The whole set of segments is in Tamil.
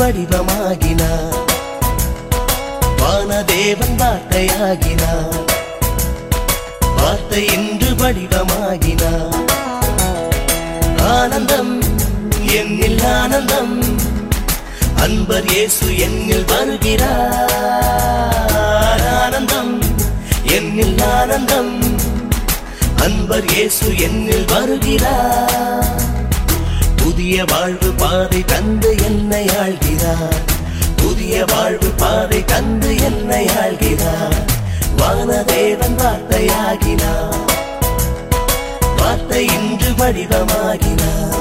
வடிவமாகினார் வானதேவன் வார்த்தையாகினார் வார்த்தை இன்று வடிவமாகினார் ஆனந்தம் என்னில் ஆனந்தம் அன்பர் இயேசு என்னில் வருகிறார் ஆனந்தம் என்னில் ஆனந்தம் அன்பர் இயேசு என்னில் வருகிறார் புதிய வாழ்வு பாதை தந்து என்னை ஆள்கிறார் புதிய வாழ்வு பாதை தந்து என்னை ஆள்கிறார் வானதேவன் வார்த்தையாகினார் வார்த்தை இன்று வடிவமாகினார்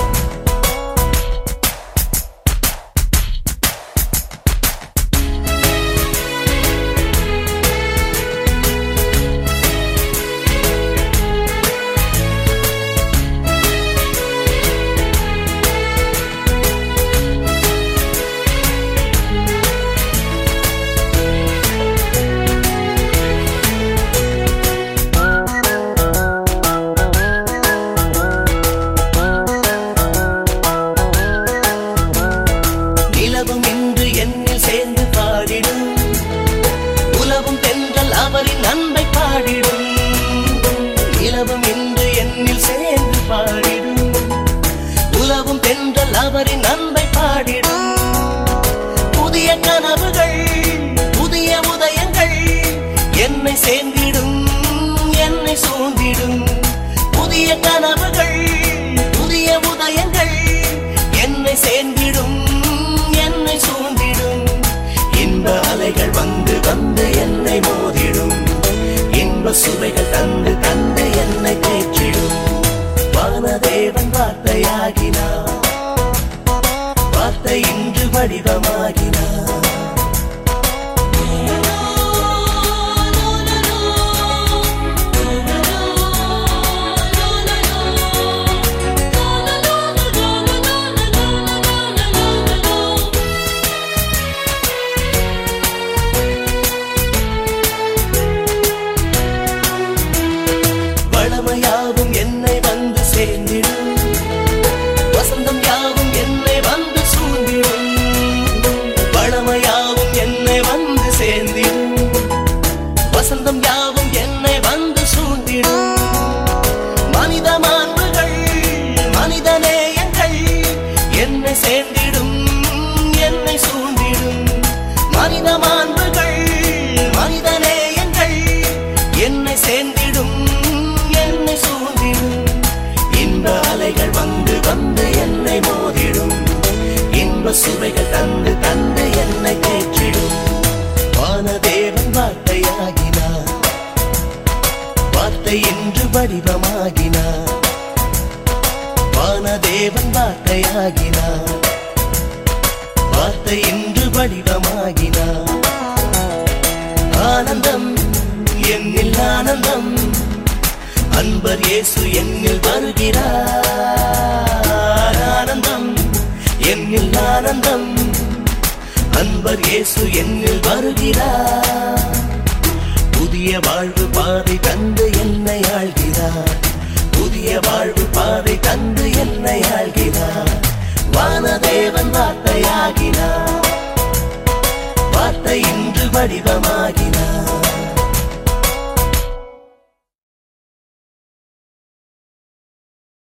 நிலவும் இன்று என்னில் சேர்ந்து பாடிடும் உலவும் தென்றல் அவரின் அன்பை பாடிடும் நிலவும் இன்று என்னில் சேர்ந்து பாடிடும் உலவும் தென்றல் அவரின் அன்பை பாடிடும் புதிய கனவுகள் புதிய உதயங்கள் என்னை சேர்ந்திடும் என்னை சூழ்ந்திடும் புதிய கனவுகள் புதிய உதயங்கள் என்னை சேர்ந்திடும் என்னை சூழ்ந்திடும் இன்ப அலைகள் வந்து வந்து என்னை மோதிடும் இன்ப சுவைகள் தந்து தந்து என்னை தேற்றிடும் வானதேவன் வார்த்தையாகினார் வார்த்தை இன்று வடிவமாகினார் வளமையாவும் என்னை வந்து சேர்ந்திடும் வசந்தம் யாவும் என்னை வந்து சூழ்ந்திடும் வளமையாவும் என்னை வந்து சேர்ந்திடும் வசந்தம் யாவும் என்னை வந்து சூழ்ந்திடும் மனித மாண்புகள் மனித நேயங்கள் என்னை சேர்ந்திடும் என்னை சூழ்ந்திடும் மனித மாண்புகள் மனித நேயங்கள் என்னை சேர்ந்திடும் என்னை சூழ்ந்திடும் இன்ப அலைகள் வந்து வந்து என்னை மோதிடும் இன்ப சுவைகள் தந்து தந்து என்னை தேற்றிடும் வானதேவன் வார்த்தையாகினார் வார்த்தை இன்று வடிவமாகினார் வானதேவன் வார்த்தையாகினார் வார்த்தை இன்று வடிவமாகினார் ஆனந்தம் என்னில் ஆனந்தம் அன்பர் இயேசு என்னில் வருகிறார் ஆனந்தம் என்னில் ஆனந்தம் அன்பர் இயேசு என்னில் வருகிறார் புதிய வாழ்வு பாதை தந்து என்னை ஆள்கிறார் புதிய வாழ்வு பாதை தந்து என்னை ஆள்கிறார் வானதேவன் வார்த்தையாகினார் வார்த்தை இன்று வடிவமாகினார்